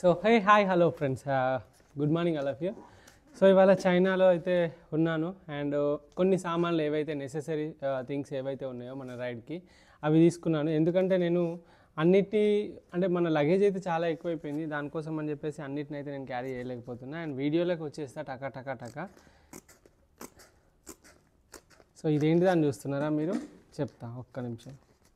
so hey hi hello friends good morning all of you so ఇవాళ చైనాలో అయితే ఉన్నాను అండ్ కొన్ని సామాన్లు ఏవైతే నెసెసరీ థింగ్స్ ఏవైతే ఉన్నాయో మన రైడ్కి అవి తీసుకున్నాను ఎందుకంటే నేను అన్నిటి అంటే మన లగేజ్ అయితే చాలా ఎక్కువైపోయింది దానికోసం అని చెప్పేసి అన్నిటిని అయితే నేను క్యారీ చేయలేకపోతున్నా అండ్ వీడియోలోకి వచ్చేస్తా టకా టకా టకా సో ఇదేంటిది అని చూస్తున్నారా మీరు చెప్తా ఒక్క నిమిషం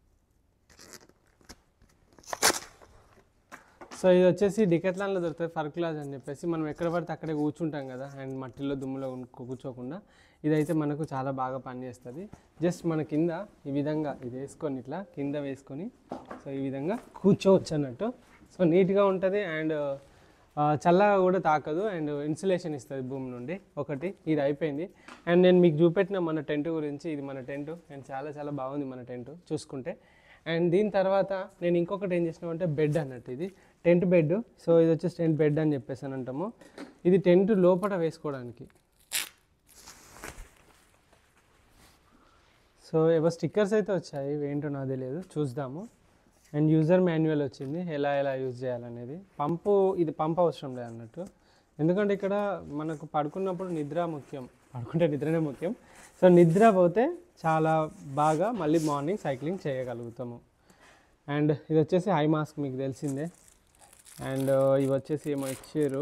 సో ఇది వచ్చేసి డికెట్లాన్లో దొరుకుతుంది ఫర్క్లాజ్ అని చెప్పేసి మనం ఎక్కడ పడితే అక్కడే కూర్చుంటాం కదా అండ్ మట్టిలో దుమ్ములో ఉన్- కూర్చోకుండా ఇదైతే మనకు చాలా బాగా పనిచేస్తుంది జస్ట్ మన కింద ఈ విధంగా ఇది వేసుకొని ఇట్లా కింద వేసుకొని సో ఈ విధంగా కూర్చోవచ్చు అన్నట్టు సో నీట్గా ఉంటుంది అండ్ చల్లగా కూడా తాకదు అండ్ ఇన్సులేషన్ ఇస్తుంది భూమి నుండి ఒకటి ఇది అయిపోయింది అండ్ నేను మీకు చూపెట్టిన మన టెంట్ గురించి ఇది మన టెంట్ అండ్ చాలా చాలా బాగుంది మన టెంట్ చూసుకుంటే అండ్ దీని తర్వాత నేను ఇంకొకటి ఏం చేసినామంటే బెడ్ అన్నట్టు ఇది టెంట్ బెడ్ సో ఇది వచ్చేసి టెంట్ బెడ్ అని చెప్పేసి అని అంటాము ఇది టెంట్ లోపల వేసుకోవడానికి సో ఏవో స్టిక్కర్స్ అయితే వచ్చాయి ఇవి ఏంటో నాకు తెలియదు చూద్దాము అండ్ యూజర్ మాన్యువల్ వచ్చింది ఎలా ఎలా యూజ్ చేయాలనేది పంపు ఇది పంప్ అవసరం లేదు అన్నట్టు ఎందుకంటే ఇక్కడ మనకు పడుకున్నప్పుడు నిద్ర ముఖ్యం పడుకుంటే నిద్రనే ముఖ్యం సో నిద్ర పోతే చాలా బాగా మళ్ళీ మార్నింగ్ సైక్లింగ్ చేయగలుగుతాము అండ్ ఇది వచ్చేసి ఐ మాస్క్ మీకు తెలిసిందే అండ్ ఇవి వచ్చేసి ఏమో ఇచ్చారు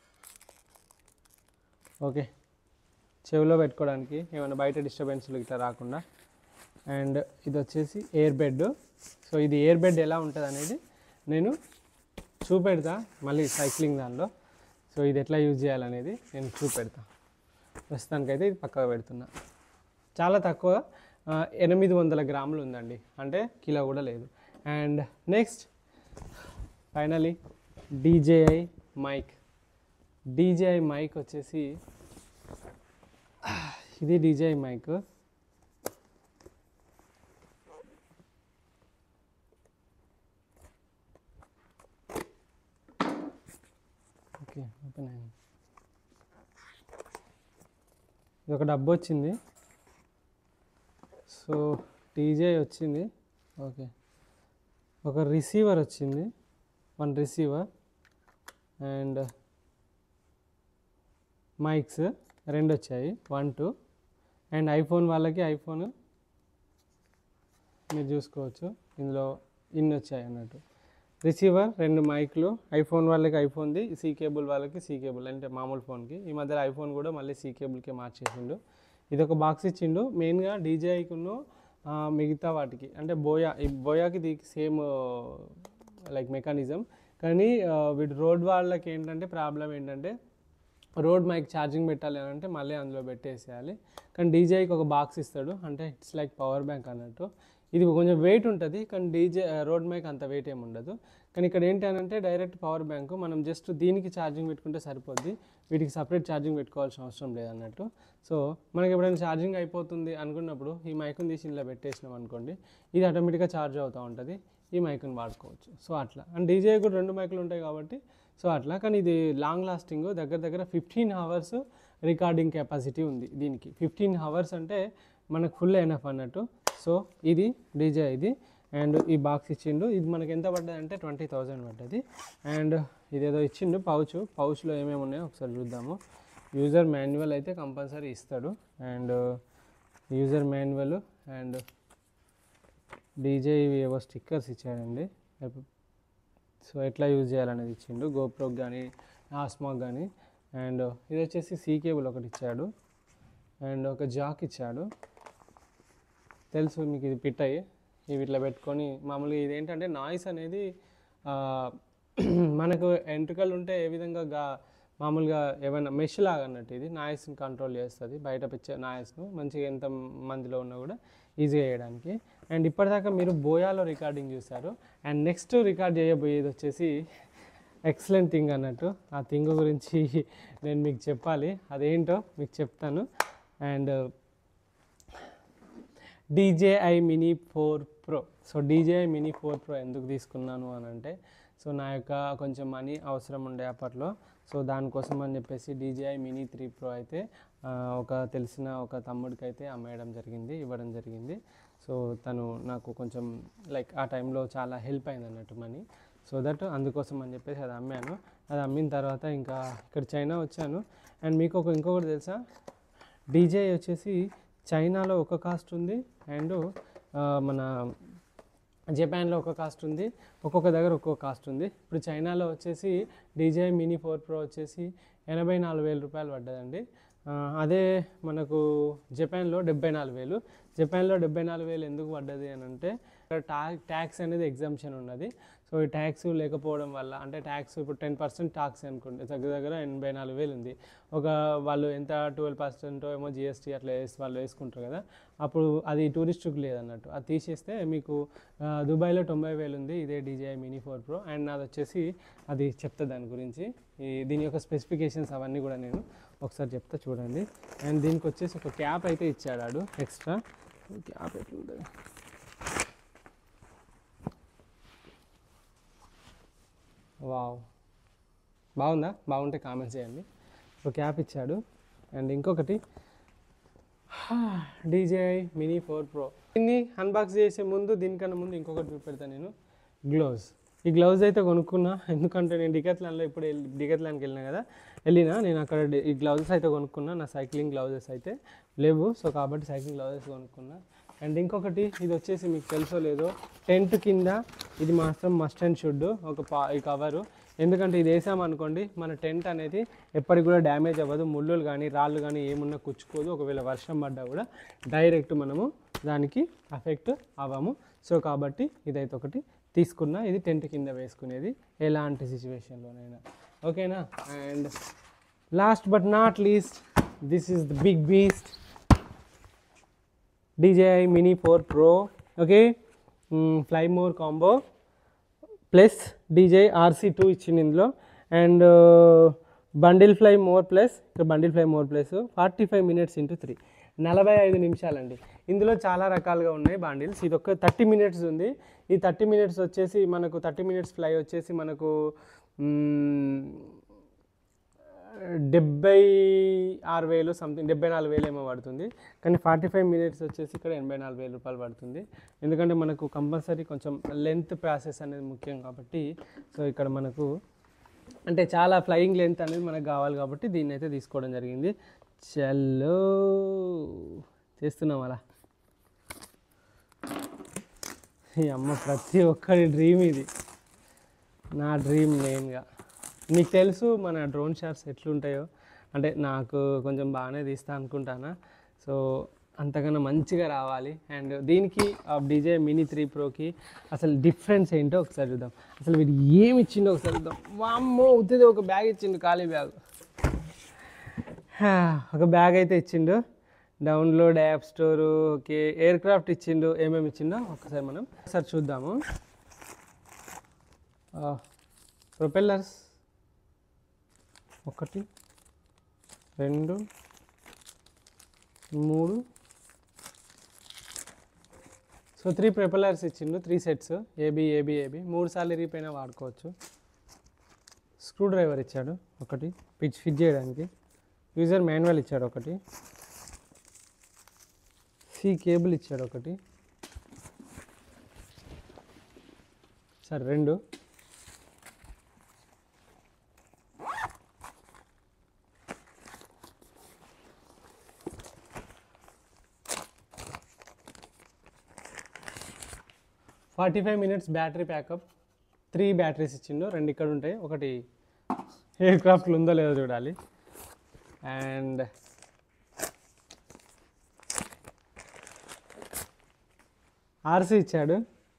ఓకే చెవిలో పెట్టుకోవడానికి ఏమైనా బయట డిస్టర్బెన్స్లు ఇట్లా రాకుండా అండ్ ఇది వచ్చేసి ఎయిర్ బెడ్ సో ఇది ఎయిర్ బెడ్ ఎలా ఉంటుంది అనేది నేను చూపెడతా మళ్ళీ సైక్లింగ్ దానిలో సో ఇది ఎట్లా యూజ్ చేయాలనేది నేను చూపెడతా ప్రస్తుతానికైతే ఇది పక్కకు పెడుతున్నా చాలా తక్కువ ఆ, ఎనిమిది వందల గ్రాములు ఉందండి అంటే కిలో కూడా లేదు and next finally DJI mic DJI mic వచ్చేసి ఇది డీజేఐ మైక్ ఓకే ఓపెన్ అయింది ఇది ఒక డబ్బు వచ్చింది సో టీజే వచ్చింది ఓకే ఒక రిసీవర్ వచ్చింది వన్ రిసీవర్ అండ్ మైక్స్ రెండు వచ్చాయి వన్ టూ అండ్ ఐఫోన్ వాళ్ళకి ఐఫోన్ మీరు చూసుకోవచ్చు ఇందులో ఇన్ని వచ్చాయి అన్నట్టు రిసీవర్ రెండు మైక్లు ఐఫోన్ వాళ్ళకి ఐఫోన్ది సీ కేబుల్ వాళ్ళకి సీ కేబుల్ అంటే మామూలు ఫోన్కి ఈ మధ్యలో ఐఫోన్ కూడా మళ్ళీ సీ కేబుల్కే మార్చేసిండు ఇది ఒక బాక్స్ ఇచ్చిండు మెయిన్గా డీజేఐకును మిగతా వాటికి అంటే బోయా ఈ బోయాకి దీనికి సేమ్ లైక్ మెకానిజం కానీ ఆ, వీటి రోడ్ వాళ్ళకి ఏంటంటే ప్రాబ్లం ఏంటంటే రోడ్ మైక్ ఛార్జింగ్ పెట్టాలి అని అంటే మళ్ళీ అందులో పెట్టేసేయాలి కానీ డీజేకి ఒక బాక్స్ ఇస్తాడు అంటే ఇట్స్ లైక్ పవర్ బ్యాంక్ అన్నట్టు ఇది కొంచెం వెయిట్ ఉంటుంది కానీ డీజే రోడ్ మైక్ అంత వెయిట్ ఏమి ఉండదు కానీ ఇక్కడ ఏంటి అని అంటే డైరెక్ట్ పవర్ బ్యాంక్ మనం జస్ట్ దీనికి ఛార్జింగ్ పెట్టుకుంటే సరిపోద్ది వీటికి సపరేట్ ఛార్జింగ్ పెట్టుకోవాల్సిన అవసరం లేదన్నట్టు సో మనకి ఎప్పుడైనా ఛార్జింగ్ అయిపోతుంది అనుకున్నప్పుడు ఈ మైక్ని తీసి ఇలా పెట్టేసినాం అనుకోండి ఇది ఆటోమేటిక్గా ఛార్జ్ అవుతూ ఉంటుంది ఈ మైక్ని వాడుకోవచ్చు సో అట్లా అండ్ డీజే కూడా రెండు మైకులు ఉంటాయి కాబట్టి సో అట్లా కానీ ఇది లాంగ్ లాస్టింగ్ దగ్గర దగ్గర ఫిఫ్టీన్ అవర్స్ రికార్డింగ్ కెపాసిటీ ఉంది దీనికి ఫిఫ్టీన్ అవర్స్ అంటే మనకు ఫుల్ ఎనఫ్ అన్నట్టు సో ఇది డీజే ఇది అండ్ ఈ బాక్స్ ఇచ్చిండు ఇది మనకి ఎంత పడ్డది అంటే ట్వంటీ థౌజండ్ పడ్డది అండ్ ఇదేదో ఇచ్చిండు పౌచ్ పౌచ్లో ఏమేమి ఉన్నాయో ఒకసారి చూద్దాము యూజర్ మాన్యువల్ అయితే కంపల్సరీ ఇస్తాడు and user manual and DJ ఇవి ఏవో స్టిక్కర్స్ ఇచ్చాడండి సో ఎట్లా యూజ్ చేయాలనేది ఇచ్చిండు గోప్రోకి కానీ ఆస్మాక్ కానీ అండ్ ఇది వచ్చేసి సీ కేబుల్ ఒకటి ఇచ్చాడు అండ్ ఒక జాక్ ఇచ్చాడు తెలుసు మీకు ఇది పిట్ అయ్యి ఇవి ఇట్లా పెట్టుకొని మామూలుగా ఇది ఏంటంటే నాయిస్ అనేది ఆ, మనకు ఎంట్రుకలు ఉంటే ఏ విధంగా గా మామూలుగా ఏమైనా మెష్ లాగా అన్నట్టు ఇది నాయిస్ని కంట్రోల్ చేస్తుంది బయట పిచ్చే నాయిస్ను మంచిగా ఎంత మందిలో ఉన్నా కూడా ఈజీగా చేయడానికి అండ్ ఇప్పటిదాకా మీరు బోయాలో రికార్డింగ్ చూశారు అండ్ నెక్స్ట్ రికార్డ్ చేయబోయేది వచ్చేసి ఎక్సలెంట్ థింగ్ అన్నట్టు ఆ థింగ్ గురించి నేను మీకు చెప్పాలి అదేంటో మీకు చెప్తాను and DJI mini four pro so DJI mini four pro ఎందుకు తీసుకున్నాను అని అంటే సో నా యొక్క కొంచెం మనీ అవసరం ఉండే అప్పట్లో సో దానికోసం అని చెప్పేసి డీజేఐ మినీ త్రీ ప్రో అయితే ఆ, ఒక తెలిసిన ఒక తమ్ముడికి అయితే అమ్మేయడం జరిగింది ఇవ్వడం జరిగింది సో తను నాకు కొంచెం లైక్ ఆ టైంలో చాలా హెల్ప్ అయింది అన్నట్టు మనీ సో దట్ అందుకోసం అని చెప్పేసి అది అమ్మాను అది అమ్మిన తర్వాత ఇంకా ఇక్కడ చైనా వచ్చాను అండ్ మీకు ఒక ఇంకొకటి తెలుసా డీజే వచ్చేసి చైనాలో ఒక కాస్ట్ ఉంది అండ్ మన జపాన్లో ఒక కాస్ట్ ఉంది ఒక్కొక్క దగ్గర ఒక్కొక్క కాస్ట్ ఉంది ఇప్పుడు చైనాలో వచ్చేసి డీజే మినీ ఫోర్ ప్రో వచ్చేసి ఎనభై నాలుగు వేల రూపాయలు పడ్డదండి ఆ, అదే మనకు జపాన్లో డెబ్బై నాలుగు వేలు జపాన్లో డెబ్బై నాలుగు వేలు ఎందుకు పడ్డది అని అంటే టా ట్యాక్స్ అనేది ఎగ్జామ్షన్ ఉన్నది సో ఈ ట్యాక్స్ లేకపోవడం వల్ల అంటే ట్యాక్స్ ఇప్పుడు టెన్ పర్సెంట్ ట్యాక్స్ అనుకోండి దగ్గర దగ్గర ఎనభై నాలుగు వేలు ఉంది ఒక వాళ్ళు ఎంత ట్వెల్వ్ పర్సెంట్ ఏమో జిఎస్టీ అట్లా వేసి వాళ్ళు వేసుకుంటారు కదా అప్పుడు అది టూరిస్ట్కి లేదన్నట్టు అది తీసేస్తే మీకు ఆ, దుబాయ్లో తొంభై వేలు ఉంది ఇదే DJ mini four pro and నాది వచ్చేసి అది చెప్తా దాని గురించి ఈ దీని యొక్క స్పెసిఫికేషన్స్ అవన్నీ కూడా నేను ఒకసారి చెప్తా చూడండి అండ్ దీనికి వచ్చేసి ఒక క్యాప్ అయితే ఇచ్చాడు ఆడు ఎక్స్ట్రా క్యాప్ ఎట్లుంటుంది వావ్ బాగుందా బాగుంటే కామెంట్స్ చేయండి ఒక క్యాప్ ఇచ్చాడు అండ్ ఇంకొకటి డీజేఐ మినీ ఫోర్ ప్రో దీన్ని అన్బాక్స్ చేసే ముందు దీనికన్నా ముందు ఇంకొకటి చూపెడతాను నేను గ్లౌజ్ ఈ గ్లౌజ్ అయితే కొనుక్కున్నా ఎందుకంటే నేను డికెత్లాన్లో ఇప్పుడు డికెత్లాన్కి వెళ్ళినా కదా వెళ్ళినా నేను అక్కడ డి- ఈ గ్లౌజెస్ అయితే కొనుక్కున్నా నా సైక్లింగ్ గ్లౌజెస్ అయితే లేవు సో కాబట్టి సైక్లింగ్ గ్లౌజెస్ కొనుక్కున్నా అండ్ ఇంకొకటి ఇది వచ్చేసి మీకు తెలుసో లేదో టెంట్ కింద ఇది మాత్రం మస్ట్ అండ్ షుడ్ ఒక పా ఈ కవరు ఎందుకంటే ఇది వేసామనుకోండి మన టెంట్ అనేది ఎప్పటికి కూడా డ్యామేజ్ అవ్వదు ముళ్ళులు కానీ రాళ్ళు కానీ ఏమున్నా కుచ్చుకోదు ఒకవేళ వర్షం పడ్డా కూడా డైరెక్ట్ మనము దానికి అఫెక్ట్ అవ్వము సో కాబట్టి ఇదైతే ఒకటి తీసుకున్నా ఇది టెంట్ కింద వేసుకునేది ఎలాంటి సిచ్యువేషన్లోనైనా ఓకేనా and last but not least this is the big beast DJI Mini 4 Pro okay fly more combo plus DJ RC two ఇచ్చింది ఇందులో and bundle fly more plus ఇక్కడ bundle fly more plus forty five minutes into three నలభై ఐదు నిమిషాలండి ఇందులో చాలా రకాలుగా ఉన్నాయి bundles ఇది ఒక థర్టీ మినిట్స్ ఉంది ఈ థర్టీ మినిట్స్ వచ్చేసి మనకు థర్టీ మినిట్స్ ఫ్లై వచ్చేసి మనకు మ్, డెబ్బై ఆరు వేలు సంథింగ్ డెబ్బై నాలుగు వేలు ఏమో పడుతుంది కానీ ఫార్టీ ఫైవ్ మినిట్స్ వచ్చేసి ఇక్కడ ఎనభై నాలుగు వేల రూపాయలు పడుతుంది ఎందుకంటే మనకు కంపల్సరీ కొంచెం లెంత్ ప్రాసెస్ అనేది ముఖ్యం కాబట్టి సో ఇక్కడ మనకు అంటే చాలా ఫ్లయింగ్ లెంత్ అనేది మనకు కావాలి కాబట్టి దీన్ని అయితే తీసుకోవడం జరిగింది చల్లో చేస్తున్నాం అలా ఈ అమ్మ ప్రతి ఒక్కరి డ్రీమ్ ఇది నా డ్రీమ్ మెయిన్గా మీకు తెలుసు మన డ్రోన్ షాట్స్ ఎట్లుంటాయో అంటే నాకు కొంచెం బాగానే తీస్తా అనుకుంటానా సో అంతకన్నా మంచిగా రావాలి అండ్ దీనికి డీజే మినీ త్రీ ప్రోకి అసలు డిఫరెన్స్ ఏంటో ఒకసారి చూద్దాం అసలు వీడు ఏమి ఇచ్చిండో ఒకసారి చూద్దాం వామ్మో ఉత్తిది ఒక బ్యాగ్ ఇచ్చిండు ఖాళీ బ్యాగ్ ఒక బ్యాగ్ అయితే ఇచ్చిండు download app store okay aircraft ఇచ్చిండు ఏమేమి ఇచ్చిండో ఒకసారి మనం ఒకసారి చూద్దాము ప్రొపెల్లర్స్ ఒకటి రెండు మూడు సో త్రీ ప్రొపెల్లర్స్ ఇచ్చిండు three sets AB AB AB మూడు సార్లు ఇరిగిపోయినా వాడుకోవచ్చు స్క్రూ డ్రైవర్ ఇచ్చాడు ఒకటి పిచ్ ఫిట్ చేయడానికి యూజర్ మాన్యువల్ ఇచ్చాడు ఒకటి సి కేబుల్ ఇచ్చాడు ఒకటి సరే రెండు forty five minutes battery backup three batteries ఇచ్చిండు రెండు ఇక్కడ ఉంటాయి ఒకటి ఎయిర్ క్రాఫ్ట్లో ఉందో లేదో చూడాలి అండ్ ఆర్సీ ఇచ్చాడు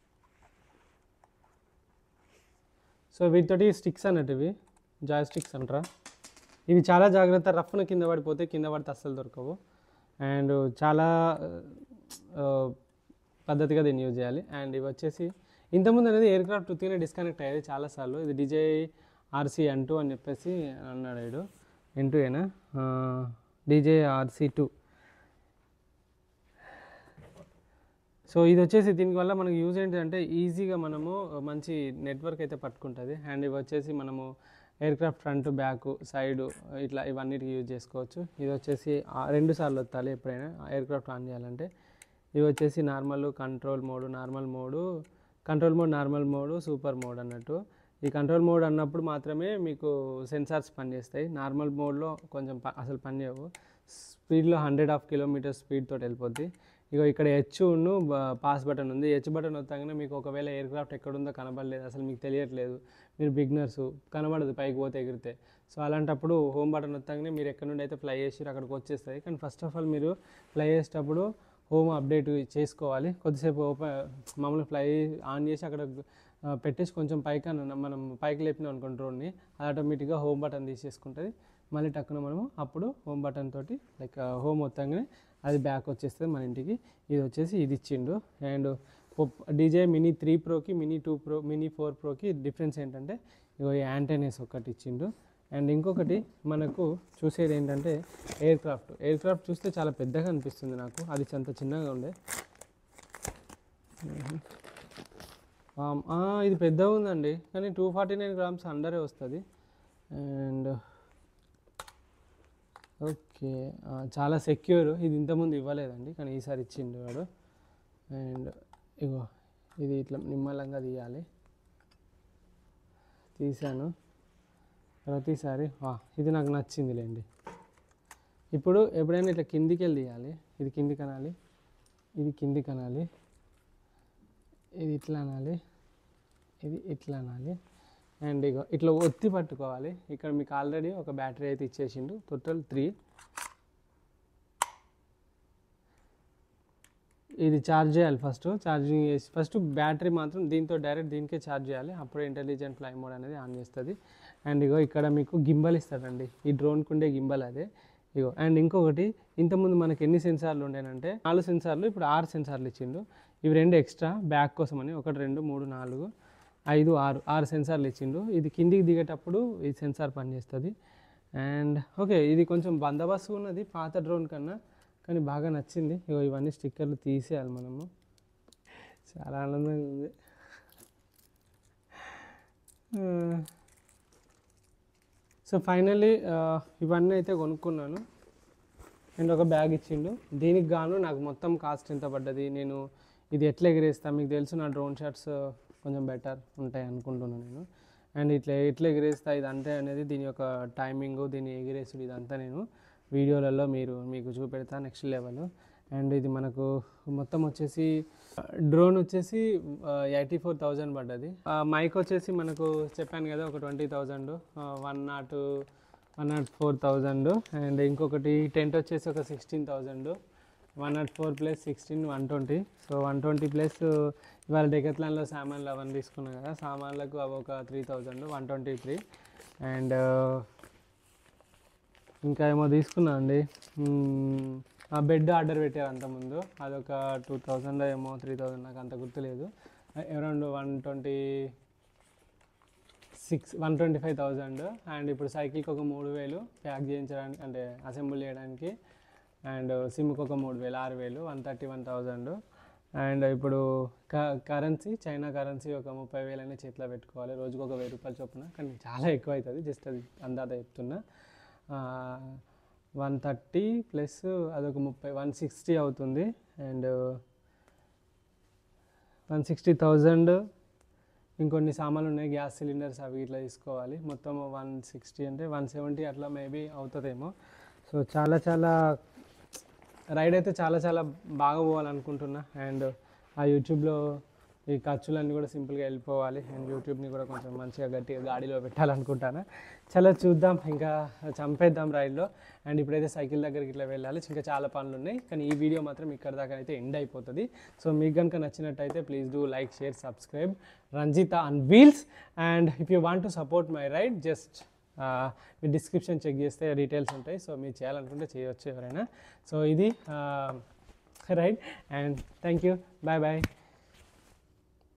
సో వీటితోటి స్టిక్స్ అన్నట్టు ఇవి జాయ్ స్టిక్స్ అంటారా ఇవి చాలా జాగ్రత్త రఫ్న కింద పడిపోతే కింద పడితే అస్సలు దొరకవు అండ్ చాలా ఆ, పద్ధతిగా దీన్ని యూజ్ చేయాలి అండ్ ఇవి వచ్చేసి ఇంతకుముందు అనేది ఎయిర్ క్రాఫ్ట్ ఉత్తిగానే డిస్కనెక్ట్ అయ్యేది చాలాసార్లు ఇది డిజే ఆర్సీ ఎన్ టూ అని చెప్పేసి అన్నాడు వీడు ఎన్ టూ ఏనా డీజే ఆర్సీ టూ సో ఇది వచ్చేసి దీనివల్ల మనకి యూజ్ ఏంటంటే ఈజీగా మనము మంచి నెట్వర్క్ అయితే పట్టుకుంటుంది అండ్ ఇవి వచ్చేసి మనము aircraft front back side ఇట్లా ఇవన్నిటికి యూజ్ చేసుకోవచ్చు ఇది వచ్చేసి ఆ రెండు సార్లు వత్తాలి ఎప్పుడైనా ఎయిర్ క్రాఫ్ట్ ఆన్ చేయాలంటే ఇవి వచ్చేసి normal control mode normal mode control mode normal mode super mode అన్నట్టు ఈ కంట్రోల్ మోడ్ అన్నప్పుడు మాత్రమే మీకు సెన్సార్స్ పనిచేస్తాయి నార్మల్ మోడ్లో కొంచెం ప- అసలు పనిచేయవు స్పీడ్లో హండ్రెడ్ ఆఫ్ కిలోమీటర్ స్పీడ్ తోటి వెళ్ళిపోద్ది ఇగో ఇక్కడ హెచ్ ఉన్ను పాస్ బటన్ ఉంది హెచ్ బటన్ వస్తాగానే మీకు ఒకవేళ ఎయిర్ క్రాఫ్ట్ ఎక్కడుందో కనబడలేదు అసలు మీకు తెలియట్లేదు మీరు బిగినర్స్ కనబడదు పైకి పోతే ఎగిరితే సో అలాంటప్పుడు హోమ్ బటన్ వస్తాగానే మీరు ఎక్కడి నుండి అయితే ఫ్లై చేసి అక్కడికి వచ్చేస్తుంది కానీ ఫస్ట్ ఆఫ్ ఆల్ మీరు ఫ్లై చేసేటప్పుడు హోమ్ అప్డేట్ చేసుకోవాలి కొద్దిసేపు ఓపెన్ మామూలుగా ఫ్లై ఆన్ చేసి అక్కడ ఆ, పెట్టేసి కొంచెం పైకి అన్న- మనం పైకి లేపినాం అనుకోండి డ్రోన్ని అది ఆటోమేటిక్గా హోమ్ బటన్ తీసేసుకుంటుంది మళ్ళీ టక్కున మనము అప్పుడు హోమ్ బటన్ తోటి లైక్ హోమ్ మొత్తంగానే అది బ్యాక్ వచ్చేస్తుంది మన ఇంటికి ఇది వచ్చేసి ఇది ఇచ్చిండు అండ్ డీజే మినీ త్రీ ప్రోకి mini two pro mini four ప్రోకి డిఫరెన్స్ ఏంటంటే ఇగో ఈ యాంటెనెస్ ఒకటి ఇచ్చిండు అండ్ ఇంకొకటి మనకు చూసేది ఏంటంటే ఎయిర్ క్రాఫ్ట్ ఎయిర్ క్రాఫ్ట్ చూస్తే చాలా పెద్దగా అనిపిస్తుంది నాకు అది అంత చిన్నగా ఉండే ఆమ్, ఆ, ఇది పెద్దగా ఉందండి కానీ టూ ఫార్టీ నైన్ గ్రామ్స్ అండరే వస్తుంది అండ్ ఓకే ఆ, చాలా సెక్యూర్ ఇది ఇంతకుముందు ఇవ్వలేదండి కానీ ఈసారి ఇచ్చిండు వాడు అండ్ ఇగో ఇది ఇట్లా నిమ్మలంగా తీయాలి తీసాను ప్రతిసారి వా, ఇది నాకు నచ్చిందిలేండి ఇప్పుడు ఎప్పుడైనా ఇట్లా కిందికి వెళ్ళి తీయాలి ఇది కిందికి అనాలి ఇది కిందికి అనాలి ఇది ఇట్లా అనాలి ఇది ఇట్లా అనాలి అండ్ ఇగో ఇట్లా ఒత్తి పట్టుకోవాలి ఇక్కడ మీకు ఆల్రెడీ ఒక బ్యాటరీ అయితే ఇచ్చేసిండు టోటల్ త్రీ ఇది ఛార్జ్ చేయాలి ఫస్ట్ ఛార్జింగ్ చేసి ఫస్ట్ బ్యాటరీ మాత్రం దీంతో డైరెక్ట్ దీనికే ఛార్జ్ చేయాలి అప్పుడు ఇంటెలిజెంట్ ఫ్లై మోడ్ అనేది ఆన్ చేస్తుంది అండ్ ఇగో ఇక్కడ మీకు గింబల్ ఇస్తాడండి ఈ డ్రోన్కి ఉండే గింబల్ అదే ఇగో అండ్ ఇంకొకటి ఇంతకుముందు మనకి ఎన్ని సెన్సార్లు ఉండేనంటే నాలుగు సెన్సార్లు ఇప్పుడు ఆరు సెన్సార్లు ఇచ్చిండు ఇవి రెండు ఎక్స్ట్రా బ్యాక్ కోసం అని ఒకటి రెండు మూడు నాలుగు ఐదు ఆరు ఆరు సెన్సార్లు ఇచ్చిండు ఇది కిందికి దిగేటప్పుడు ఈ సెన్సార్ పనిచేస్తుంది అండ్ ఓకే ఇది కొంచెం బందోబస్తు ఉన్నది పాత డ్రోన్ కన్నా కానీ బాగా నచ్చింది ఇగో ఇవన్నీ స్టిక్కర్లు తీసేయాలి మనము చాలా ఆనందంగా ఉంది సో ఫైనల్లీ ఇవన్నీ అయితే కొనుక్కున్నాను అండ్ ఒక బ్యాగ్ ఇచ్చిండు దీనికి గాను నాకు మొత్తం కాస్ట్ ఎంత పడ్డది నేను ఇది ఎట్లా ఎగిరేస్తా మీకు తెలుసు నా డ్రోన్ షాట్స్ కొంచెం బెటర్ ఉంటాయి అనుకుంటున్నాను నేను అండ్ ఇట్లా ఎట్లా ఎగిరేస్తా ఇదంతా అనేది దీని యొక్క టైమింగ్ దీని ఎగిరేసుడు ఇదంతా నేను వీడియోలలో మీరు మీకు చూపెడతా నెక్స్ట్ లెవెల్ అండ్ ఇది మనకు మొత్తం వచ్చేసి డ్రోన్ వచ్చేసి ఎయిటీ ఫోర్ థౌజండ్ పడ్డది మైక్ వచ్చేసి మనకు చెప్పాను కదా ఒక twenty thousand one not one not four thousand and ఇంకొకటి టెంట్ వచ్చేసి ఒక sixteen thousand one not four plus sixteen one twenty so one twenty plus ఇవాళ డెకత్లాన్లో సామాన్లు అవన్నీ తీసుకున్నాం కదా సామాన్లకు అవి ఒక three thousand one twenty three and ఇంకా ఏమో తీసుకున్నా అండి మ్మ్, ఆ బెడ్ ఆర్డర్ పెట్టారు అంతకుముందు అదొక టూ థౌజండ్ ఏమో త్రీ థౌజండ్ నాకు అంత గుర్తులేదు around one twenty six one twenty five thousand and ఇప్పుడు సైకిల్కి ఒక మూడు వేలు ప్యాక్ చేయించడానికి అంటే అసెంబుల్ చేయడానికి అండ్ సిమ్కి ఒక మూడు వేలు ఆరు వేలు one thirty one thousand and ఇప్పుడు క కరెన్సీ చైనా కరెన్సీ ఒక ముప్పై వేలైనా చేతిలో పెట్టుకోవాలి రోజుకు ఒక వెయ్యి రూపాయలు చొప్పున కానీ చాలా ఎక్కువ అవుతుంది జస్ట్ అది అందాద చెప్తున్నా వన్ థర్టీ ప్లస్ అదొక ముప్పై వన్ సిక్స్టీ అవుతుంది అండ్ వన్ సిక్స్టీ థౌజండ్ ఇంకొన్ని సామాన్లు ఉన్నాయి గ్యాస్ సిలిండర్స్ అవి ఇట్లా తీసుకోవాలి మొత్తం వన్ సిక్స్టీ అంటే వన్ సెవెంటీ అట్లా మేబీ అవుతుందేమో సో చాలా చాలా రైడ్ అయితే చాలా చాలా బాగా పోవాలనుకుంటున్నా అండ్ ఆ యూట్యూబ్లో ఈ ఖర్చులన్నీ కూడా సింపుల్గా వెళ్ళిపోవాలి అండ్ యూట్యూబ్ని కూడా కొంచెం మంచిగా గట్టిగా గాడిలో పెట్టాలనుకుంటాను చాలా చూద్దాం ఇంకా చంపేద్దాం రైడ్లో అండ్ ఇప్పుడైతే సైకిల్ దగ్గరికి ఇట్లా వెళ్ళాలి ఇంకా చాలా పనులు ఉన్నాయి కానీ ఈ వీడియో మాత్రం ఇక్కడ దాకా అయితే ఎండ్ అయిపోతుంది సో మీకు కనుక నచ్చినట్టయితే please do like share subscribe Ranjitha on wheels and if you want to support my ride just మీ డిస్క్రిప్షన్ చెక్ చేస్తే డీటెయిల్స్ ఉంటాయి సో మీరు చేయాలనుకుంటే చేయవచ్చు ఎవరైనా సో ఇది right and thank you bye bye